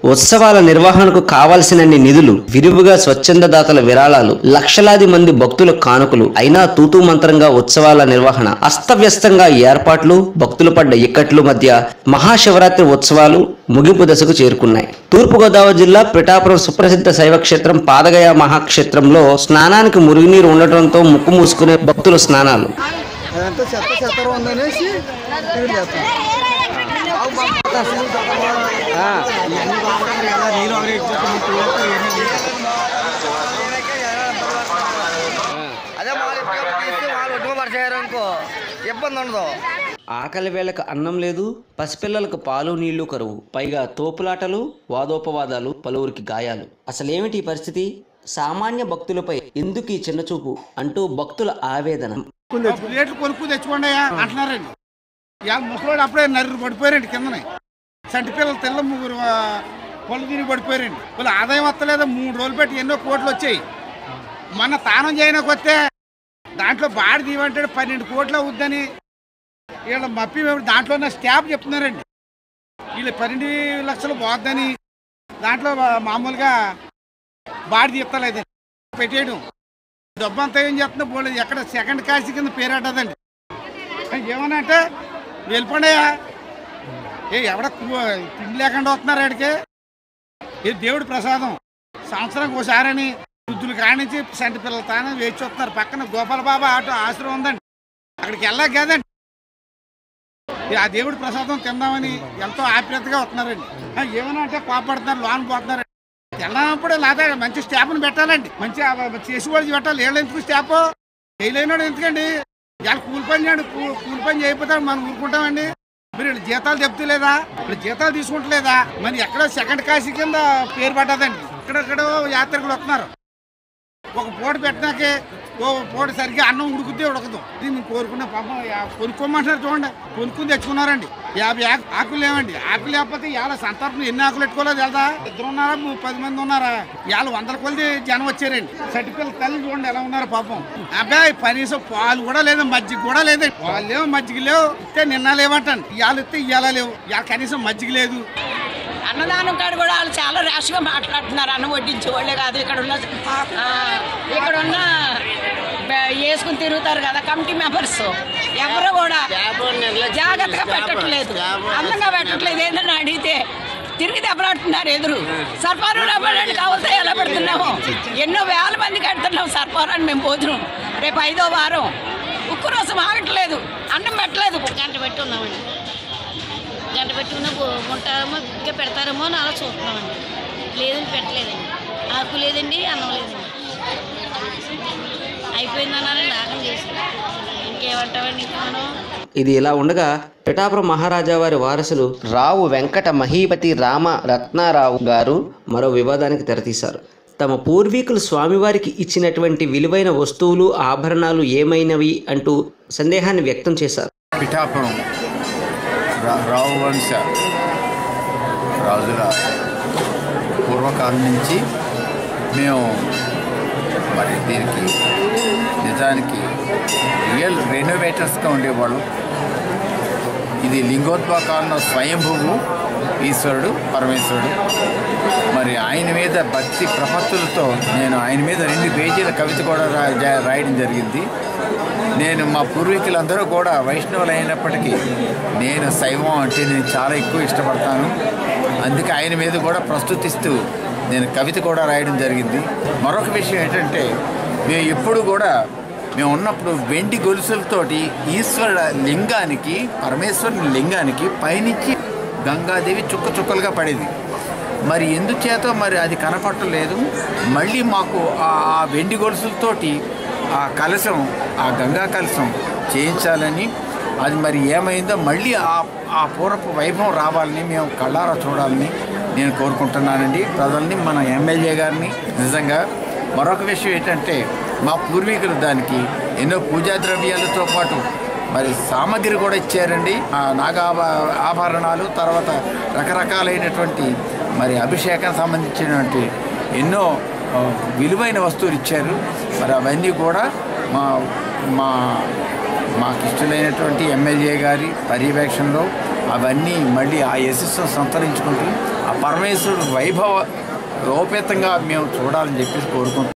ఉత్సవాల నిర్వహణకు కావాల్సినన్ని నిధులు విరివిగా స్వచ్ఛంద దాతల విరాళాలు లక్షలాది మంది భక్తుల కానుకలు అయినా తూతూ మంత్రంగా ఉత్సవాల నిర్వహణ అస్తవ్యస్తంగా ఏర్పాట్లు భక్తులు పడ్డ ఇక్కట్లు మధ్య మహాశివరాత్రి ఉత్సవాలు ముగింపు దశకు చేరుకున్నాయి తూర్పుగోదావరి జిల్లా పిఠాపురం సుప్రసిద్ధ శైవక్షేత్రం పాదగయ మహాక్షేత్రంలో స్నానానికి మురుగునీరు ఉండటంతో ముక్కు మూసుకునే భక్తుల స్నానాలు అదంతా చెత్త చెత్త ఉందనేసి ఇక్కడ చేస్తాం ఇవన్నీ బాగుంటాయి కదా నీళ్ళు అవరే అదే వాళ్ళు తీస్తే వాళ్ళు ఒడ్డు పరిచారు అనుకో ఇబ్బంది ఉండదు ఆకలి వేళకు అన్నం లేదు పసిపిల్లలకు పాలు నీళ్లు కరువు పైగా తోపులాటలు వాదోపవాదాలు పలువురికి గాయాలు అసలేమిటి ఈ పరిస్థితి సామాన్య భక్తులపై ఎందుకు ఈ చిన్నచూపు అంటూ భక్తుల ఆవేదన రేట్లు కొనుక్కు తెచ్చుకోండి అయ్యా అంటున్నారండి యా ముసలోడు అప్పుడే నర్రు పడిపోయారండి కిందనే చంటి పిల్లలు తెల్ల ముగ్గురు ఆ, పళ్ళు తిరిగి పడిపోయారండి వాళ్ళు ఆదాయం వస్తలేదా మూడు రోజులు పెట్టి ఎన్నో కోట్లు వచ్చాయి మొన్న తానం చేయడానికి వస్తే దాంట్లో బాడి తీయమంటాడు పన్నెండు కోట్లు అవుద్దని వీళ్ళ మప్పి దాంట్లో ఉన్న స్టాఫ్ చెప్తున్నారండి వీళ్ళు పన్నెండు లక్షలు పోద్దని దాంట్లో మామూలుగా బాడి తీస్తలేదండి పెట్టేయడం డబ్బు అంతా ఏం చేస్తుందో పోలేదు ఎక్కడ సెకండ్ కాసి కింద పేరట్టదండి ఏమన్నా అంటే వెళ్ళిపోండియా ఏ ఎవడ కు- తిండి లేకుండా వస్తున్నారు ఆడికి ఇది దేవుడి ప్రసాదం సంవత్సరానికి ఒకసారని వృద్ధులు కానించి సంటి పిల్లలు తానే వేచి వస్తున్నారు పక్కన గోపాల బాబా ఆటో ఆశ్రమం ఉందండి అక్కడికి వెళ్ళాక కదండి ఇది ఆ దేవుడి ప్రసాదం తిందామని ఎంతో ఆప్యాయతగా వస్తున్నారండి ఆ, ఏమన్నా అంటే కోపడుతున్నారు లోన్ పోతున్నారు వెళ్ళినప్పుడు లేదా మంచి స్టాఫ్ని పెట్టాలండి మంచి ఆ చేసి వాళ్ళు పెట్టాలి వీళ్ళు ఎందుకు స్టాఫ్ చేయలేనాడు ఎందుకండి ఇవాళ కూలి పని చేయండి కూ- కూలి పని చేయకపోతే మనం ఊరుకుంటామండి మీరు వీళ్ళు జీతాలు చెప్తలేదా ఇప్పుడు జీతాలు తీసుకుంటలేదా మరి ఎక్కడో సెకండ్ కాశీ కింద పేరు పడ్డదండి ఇక్కడెక్కడో యాత్రికులు వస్తున్నారు ఒక పూట పెట్టినాకే ఓ పూట సరిగ్గా అన్నం ఉడుకుతే ఉడకదు ఇది మేము కోరుకున్న పాపం యా- కొనుక్కోమంటారు చూడండి కొనుక్కుని తెచ్చుకున్నారండి యాభై ఆకు- ఆకులు లేవండి ఆకులు లేకపోతే ఇవాళ సంతర్పణ ఎన్ని ఆకులు పెట్టుకోలేదు వెళ్దా ఇద్దరు ఉన్నారా ము- పది మంది ఉన్నారా ఇవాళ వందల కొలది జనం వచ్చారండి సర్టిఫికెట్ తల్లి చూడండి ఎలా ఉన్నారో పాపం అబ్బాయి కనీసం పాలు కూడా లేదు మజ్జిగ కూడా లేదు పాలు లేవు మజ్జిగ లేవు ఇస్తే నిన్న లేవంటాను ఇవాళ ఇస్తే ఇవాళ లేవు ఇవాళ కనీసం మజ్జిగ లేదు అన్నదానం కాడ కూడా వాళ్ళు చాలా ర్యాష్గా మాట్లాడుతున్నారు అన్నం వడ్డించే వాళ్ళే కాదు ఇక్కడ ఉన్న ఆ, ఇక్కడ ఉన్న బ- వేసుకుని తిరుగుతారు కదా కమిటీ మెంబర్స్ ఎవరు కూడా జాగ్రత్తగా పెట్టట్లేదు అందంగా పెట్టట్లేదు ఏంటని అడిగితే తిరిగి దెబ్బలాడుతున్నారు ఎదురు సర్పారు డబ్బులు కావాల్సి ఎలా పెడుతున్నాము ఎన్నో వేల మంది కడుతున్నాం సర్పారాన్ని మేము భోజనం రేపు ఐదో వారం ఉక్కు రోజు ఆగట్లేదు అన్నం పెట్టలేదు గంట పెట్టి ఉన్నామండి గంట పెట్టి ఉన్న బో- ఉంటామో ఇంకా పెడతారేమో అని అలా చూస్తున్నామండి లేదండి పెట్టలేదండి ఆకు లేదండి అన్నం లేదండి అయిపోయిందన్నారండి ఆకలి చేసి ఇంకేమంటామండి ఇంకా మనం ఇది ఇలా ఉండగా పిఠాపురం మహారాజా వారి వారసులు రావు వెంకట మహీపతి రామ రత్నారావు గారు మరో వివాదానికి తెరతీశారు తమ పూర్వీకులు స్వామివారికి ఇచ్చినటువంటి విలువైన వస్తువులు ఆభరణాలు ఏమైనవి అంటూ సందేహాన్ని వ్యక్తం చేశారు పిఠాపురం రా- రావు వంశ రాజుల పూర్వకాలం నుంచి మేము మరి దీనికి నిజానికి రియల్ రెనోవేటర్స్గా ఉండేవాళ్ళు ఇది లింగోద్భవకాలంలో స్వయంభువు ఈశ్వరుడు పరమేశ్వరుడు మరి ఆయన మీద భక్తి ప్రపత్తులతో నేను ఆయన మీద రెండు పేజీల కవిత కూడా రా జా- రాయడం జరిగింది నేను మా పూర్వీకులందరూ కూడా వైష్ణవులు అయినప్పటికీ నేను శైవం అంటే నేను చాలా ఎక్కువ ఇష్టపడతాను అందుకే ఆయన మీద కూడా ప్రస్తుతిస్తూ నేను కవిత కూడా రాయడం జరిగింది మరొక విషయం ఏంటంటే మేము ఎప్పుడు కూడా మేము ఉన్నప్పుడు వెండి గొలుసులతోటి ఈశ్వరుడ లింగానికి పరమేశ్వరుని లింగానికి పైనుంచి గంగాదేవి చుక్క చుక్కలుగా పడేది మరి ఎందుచేత మరి అది కనపట్టలేదు మళ్ళీ మాకు ఆ ఆ వెండి గొలుసులతోటి ఆ కలశం ఆ గంగా కలశం చేయించాలని అది మరి ఏమైందో మళ్ళీ ఆ ఆ పూర్వపు వైభవం రావాలని మేము కళ్ళారా చూడాలని నేను కోరుకుంటున్నానండి ప్రజల్ని మన ఎమ్మెల్యే గారిని నిజంగా మరొక విషయం ఏంటంటే మా పూర్వీకులు దానికి ఎన్నో పూజా ద్రవ్యాలతో పాటు మరి సామగ్రి కూడా ఇచ్చారండి ఆ నాగ ఆభ- ఆభరణాలు తర్వాత రకరకాలైనటువంటి మరి అభిషేకం సంబంధించినటువంటి ఎన్నో ఆ, విలువైన వస్తువులు ఇచ్చారు మరి అవన్నీ కూడా మా మా మాకు ఇష్టమైనటువంటి ఎమ్మెల్యే గారి పర్యవేక్షణలో అవన్నీ మళ్ళీ ఆ యశస్సును సంతరించుకుంటూ ఆ పరమేశ్వరుడు వైభవ లోపేతంగా మేము చూడాలని చెప్పేసి కోరుకుంటున్నాం